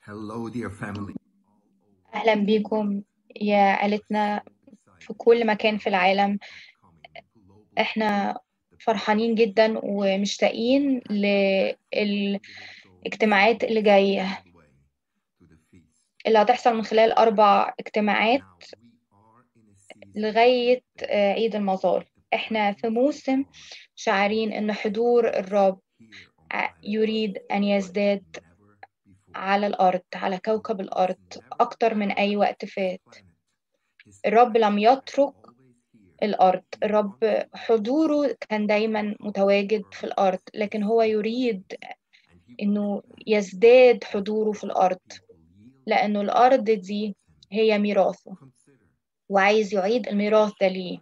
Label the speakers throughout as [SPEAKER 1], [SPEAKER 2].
[SPEAKER 1] Hello, dear family.
[SPEAKER 2] أهلا بيكم يا عيلتنا في كل مكان في العالم احنا فرحانين جدا ومشتاقين للاجتماعات اللي جاية اللي هتحصل من خلال أربع اجتماعات لغاية آه، عيد المظال احنا في موسم شاعرين ان حضور الرب ع- يريد أن يزداد على الأرض على كوكب الأرض أكتر من أي وقت فات الرب لم يترك الأرض الرب حضوره كان دايما متواجد في الأرض لكن هو يريد إنه يزداد حضوره في الأرض لأنه الأرض دي هي ميراثه وعايز يعيد الميراث ده ليه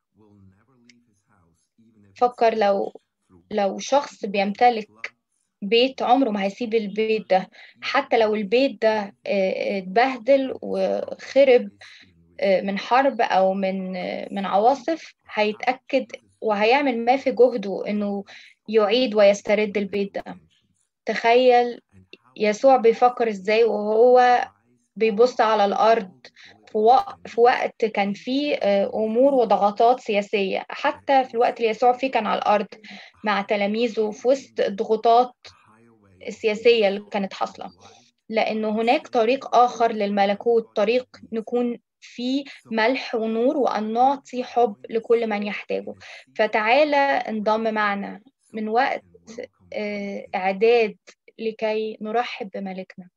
[SPEAKER 2] فكر لو لو شخص بيمتلك بيت عمره ما هيسيب البيت ده حتى لو البيت ده آه، اتبهدل وخرب آه، من حرب أو من آه، من عواصف هيتأكد وهيعمل ما في جهده إنه يعيد ويسترد البيت ده تخيل يسوع بيفكر إزاي وهو بيبص على الأرض في وق- في وقت كان فيه آه، أمور وضغطات سياسية حتى في الوقت اللي يسوع فيه كان على الأرض مع تلاميذه في وسط الضغوطات السياسية اللي كانت حاصلة لأنه هناك طريق آخر للملكوت طريق نكون فيه ملح ونور وأن نعطي حب لكل من يحتاجه فتعالى انضم معنا من وقت آه، إعداد لكي نرحب بملكنا